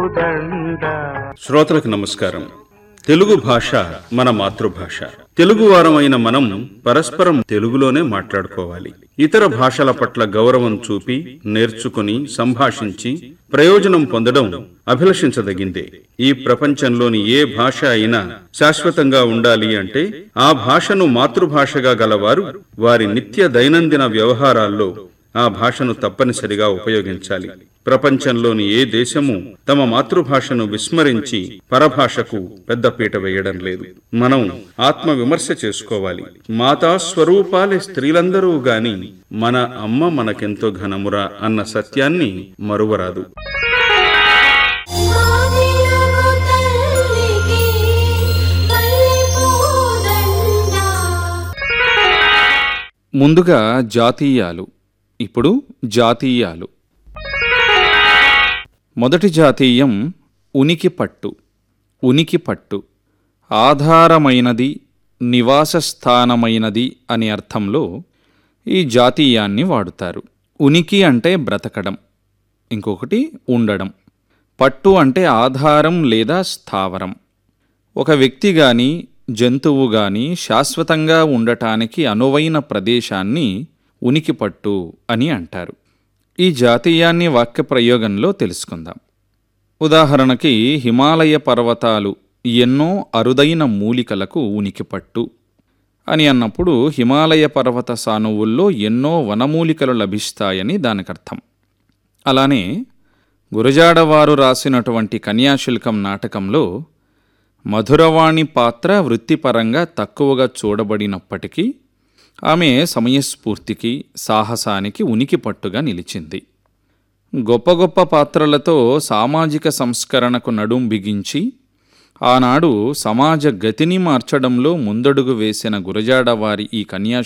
పూదండ శ్రోతలకు నమస్కారం తెలుగు భాష మన మాతృభాష తెలుగు వారమైన మనం పరస్పరం తెలుగులోనే మాట్లాడుకోవాలి ఇతర భాషల పట్ల గౌరవం చూపి నేర్చుకుని సంభాషించి ప్రయోజనం పొందడం అభిలషించదగిందే ఈ ప్రపంచంలోని ఏ భాష అయినా శాశ్వతంగా ఉండాలి అంటే ఆ భాషను మాతృభాషగా గలవారు వారి నిత్య దైనందిన వ్యవహారాల్లో ఆ భాషను తప్పనిసరిగా ఉపయోగించాలి ప్రపంచంలోని ఏ దేశము తమ మాతృభాషను విస్మరించి పరభాషకు పెద్దపీట వేయడం లేదు మనం ఆత్మ విమర్శ చేసుకోవాలి మాతా స్వరూపాలే స్త్రీలందరూ గాని మన అమ్మ మనకెంతో ఘనమురా అన్న సత్యాన్ని మరువరాదు ఆదిలగు తల్లికి పల్లెపూదండ ముందుగా జాతీయాలు ఇప్పుడు జాతీయాలు మొదటి జాతీయం ఉనికి పట్టు ఉనికి పట్టు ఆధారమైనది నివాస స్థానమైనది అని అర్థంలో ఈ జాతీయాన్ని వాడుతారు ఉనికి అంటే బ్రతకడం ఇంకొకటి ఉండడం పట్టు అంటే ఆధారం లేదా స్థావరం ఒక వ్యక్తి గాని జంతువు గాని శాశ్వతంగా ఉండటానికి అనువైన ప్రదేశాన్ని ఉనికి పట్టు అని అంటారు ఈ జాతీయాన్ని వాక్య ప్రయోగంలో తెలుసుకుందాం ఉదాహరణకి హిమాలయ పర్వతాలు ఎన్నో అరుదైన మూలికలకు ఉనికి పట్టు అని అన్నప్పుడు హిమాలయ పర్వత సానువుల్లో ఎన్నో వనమూలికలు లభిస్తాయని దానికర్థం అలానే గురజాడవారు రాసినటువంటి కన్యాశుల్కం నాటకంలో మధురవాణి పాత్ర వృత్తిపరంగా తక్కువగా చూడబడినప్పటికీ ఆమె సమయస్ఫూర్తికి సాహసానికి ఉనికి పట్టుగా నిలిచింది గొప్ప గొప్ప పాత్రలతో సామాజిక సంస్కరణకు నడుం బిగించి ఆనాడు సమాజ గతిని మార్చడంలో ముందడుగు వేసిన గురజాడవారి ఈ కన్యా